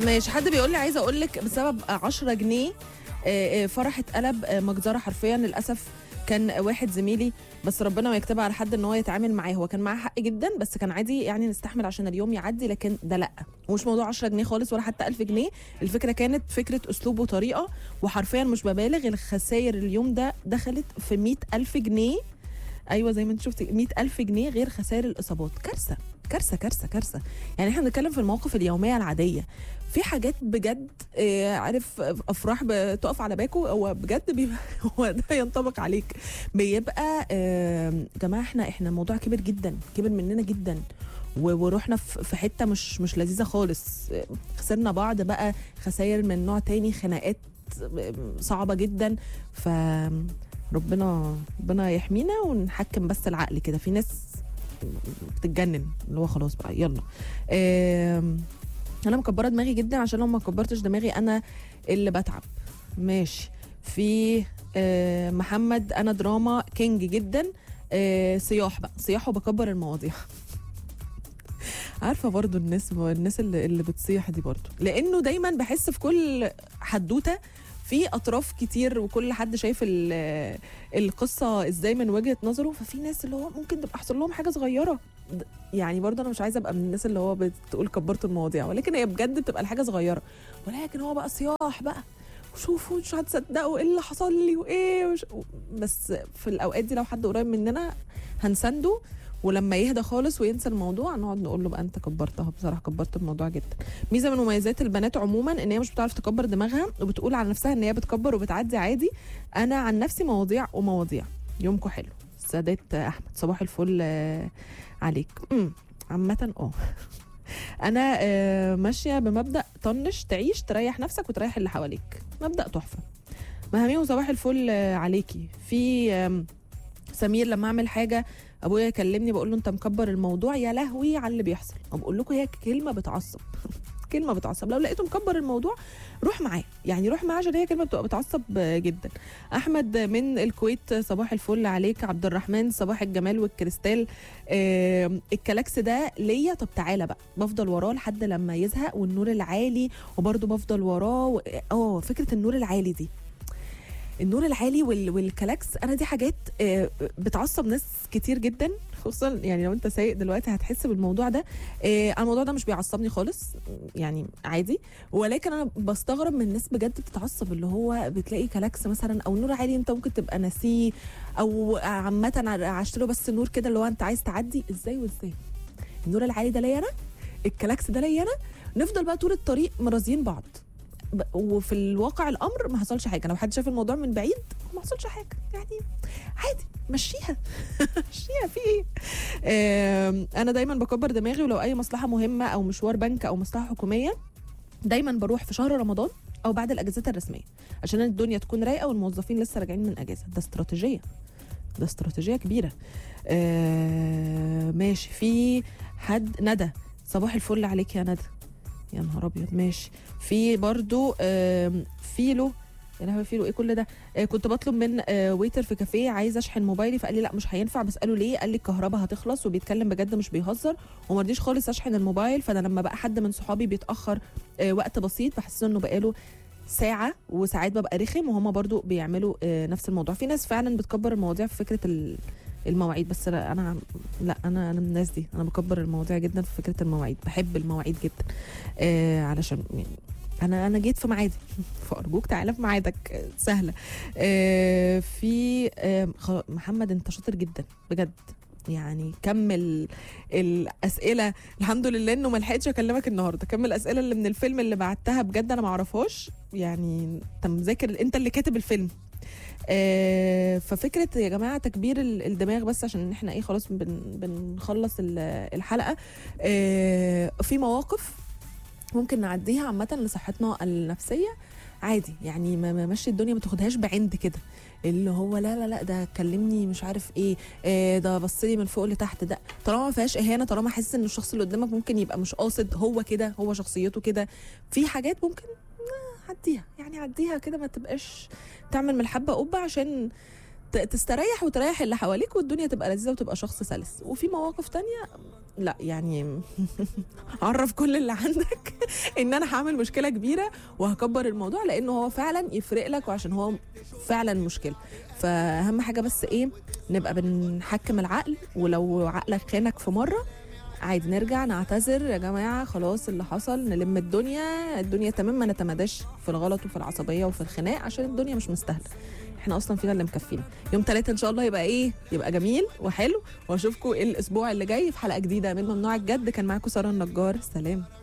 ماشي حد بيقول لي عايزه اقول لك بسبب 10 جنيه آه، آه، فرح اتقلب آه، مجزره حرفيا للاسف كان واحد زميلي بس ربنا ما يكتبها على حد ان هو يتعامل معاه هو كان معاه حق جدا بس كان عادي يعني نستحمل عشان اليوم يعدي لكن ده لا ومش موضوع 10 جنيه خالص ولا حتى 1000 جنيه الفكره كانت فكره اسلوب وطريقه وحرفيا مش ببالغ الخسائر اليوم ده دخلت في 100000 جنيه ايوه زي ما انت شفتي 100000 جنيه غير خسائر الاصابات كارثه كارثه كارثه كارثه يعني احنا بنتكلم في المواقف اليوميه العاديه في حاجات بجد آه، عارف افراح بتقف على باكو هو بجد بيبقى هو ده ينطبق عليك بيبقى آه، جماعه احنا احنا الموضوع كبر جدا كبر مننا جدا و- ورحنا في في حته مش مش لذيذه خالص آه، خسرنا بعض بقى خسائر من نوع تاني خناقات آه، صعبه جدا ف ربنا ربنا يحمينا ونحكم بس العقل كده في ناس بتتجنن اللي هو خلاص بقى يلا آم، انا مكبره دماغي جدا عشان لو ما كبرتش دماغي انا اللي بتعب ماشي في آه، محمد انا دراما كينج جدا آه، صياح بقى صياح وبكبر المواضيع عارفه برضو الناس الناس اللي, اللي بتصيح دي برضو لانه دايما بحس في كل حدوته في اطراف كتير وكل حد شايف ال- القصه ازاي من وجهه نظره ففي ناس اللي هو ممكن تبقى حصل لهم حاجه صغيره د- يعني برضه انا مش عايزه ابقى من الناس اللي هو بتقول كبرت المواضيع ولكن هي بجد بتبقى الحاجه صغيره ولكن هو بقى صياح بقى وشوفوا مش هتصدقوا ايه اللي حصل لي وايه وش... بس في الاوقات دي لو حد قريب مننا هنسنده ولما يهدى خالص وينسى الموضوع نقعد نقول له بقى انت كبرتها بصراحه كبرت الموضوع جدا ميزه من مميزات البنات عموما ان هي مش بتعرف تكبر دماغها وبتقول على نفسها ان هي بتكبر وبتعدي عادي انا عن نفسي مواضيع ومواضيع يومكم حلو سادات احمد صباح الفل آه، عليك أمم، عامه اه انا آه، ماشيه بمبدا طنش تعيش تريح نفسك وتريح اللي حواليك مبدا تحفه مهاميه صباح الفل آه، عليكي في آم، سمير لما اعمل حاجه ابويا يكلمني بقول له انت مكبر الموضوع يا لهوي على اللي بيحصل بقول لكم هي كلمه بتعصب كلمه بتعصب لو لقيته مكبر الموضوع روح معاه يعني روح معاه عشان هي كلمه بتبقى بتعصب جدا احمد من الكويت صباح الفل عليك عبد الرحمن صباح الجمال والكريستال آه الكلاكس ده ليا طب تعالى بقى بفضل وراه لحد لما يزهق والنور العالي وبرضه بفضل وراه و- اه فكره النور العالي دي النور العالي وال- والكلاكس انا دي حاجات آه، بتعصب ناس كتير جدا خصوصا يعني لو انت سايق دلوقتي هتحس بالموضوع ده آه، انا الموضوع ده مش بيعصبني خالص يعني عادي ولكن انا بستغرب من الناس بجد بتتعصب اللي هو بتلاقي كلاكس مثلا او نور عالي انت ممكن تبقى ناسيه او عامه عشت له بس نور كده اللي هو انت عايز تعدي ازاي وازاي النور العالي ده ليا انا الكلاكس ده ليا انا نفضل بقى طول الطريق مرازيين بعض ب- وفي الواقع الامر ما حصلش حاجه لو حد شاف الموضوع من بعيد ما حصلش حاجه يعني عادي مشيها مشيها في ايه آم، انا دايما بكبر دماغي ولو اي مصلحه مهمه او مشوار بنك او مصلحه حكوميه دايما بروح في شهر رمضان او بعد الاجازات الرسميه عشان الدنيا تكون رايقه والموظفين لسه راجعين من اجازه ده استراتيجيه ده استراتيجيه كبيره آه ماشي في حد ندى صباح الفل عليك يا ندى يا نهار ابيض ماشي في برضو آم، فيلو يا لهوي فيلو ايه كل ده آه كنت بطلب من آه ويتر في كافيه عايز اشحن موبايلي فقال لي لا مش هينفع بساله ليه قال لي الكهرباء هتخلص وبيتكلم بجد مش بيهزر وما رضيش خالص اشحن الموبايل فانا لما بقى حد من صحابي بيتاخر آه وقت بسيط بحس انه بقاله ساعة وساعات ببقى رخم وهما برضو بيعملوا آه نفس الموضوع في ناس فعلا بتكبر المواضيع في فكرة ال- المواعيد بس لا انا لا انا انا من الناس دي انا بكبر المواضيع جدا في فكره المواعيد بحب المواعيد جدا آه علشان يعني انا انا جيت في ميعادي فارجوك تعالى في ميعادك آه، سهله آه في آه خ- محمد انت شاطر جدا بجد يعني كمل الاسئله الحمد لله انه ما لحقتش اكلمك النهارده كمل الاسئله اللي من الفيلم اللي بعتها بجد انا ما اعرفهاش يعني انت مذاكر انت اللي كاتب الفيلم آه، ففكره يا جماعه تكبير ال- الدماغ بس عشان احنا ايه خلاص بن بنخلص ال- الحلقه آه، في مواقف ممكن نعديها عامه لصحتنا النفسيه عادي يعني ما ما- مشي الدنيا ما تاخدهاش بعند كده اللي هو لا لا لا ده كلمني مش عارف ايه آه، ده بص لي من فوق لتحت ده طالما ما فيهاش اهانه طالما حاسس ان الشخص اللي قدامك ممكن يبقى مش قاصد هو كده هو شخصيته كده في حاجات ممكن آه، عديها يعني عديها كده ما تبقاش تعمل من الحبه قبه عشان ت- تستريح وتريح اللي حواليك والدنيا تبقى لذيذه وتبقى شخص سلس وفي مواقف تانية لا يعني عرف كل اللي عندك ان انا هعمل مشكله كبيره وهكبر الموضوع لانه هو فعلا يفرق لك وعشان هو فعلا مشكله فاهم حاجه بس ايه نبقى بنحكم العقل ولو عقلك خانك في مره عادي نرجع نعتذر يا جماعه خلاص اللي حصل نلم الدنيا الدنيا تمام ما نتماداش في الغلط وفي العصبيه وفي الخناق عشان الدنيا مش مستاهله احنا اصلا فينا اللي مكفينا يوم ثلاثة ان شاء الله يبقى ايه يبقى جميل وحلو واشوفكم الاسبوع اللي جاي في حلقه جديده من ممنوع الجد كان معاكم ساره النجار سلام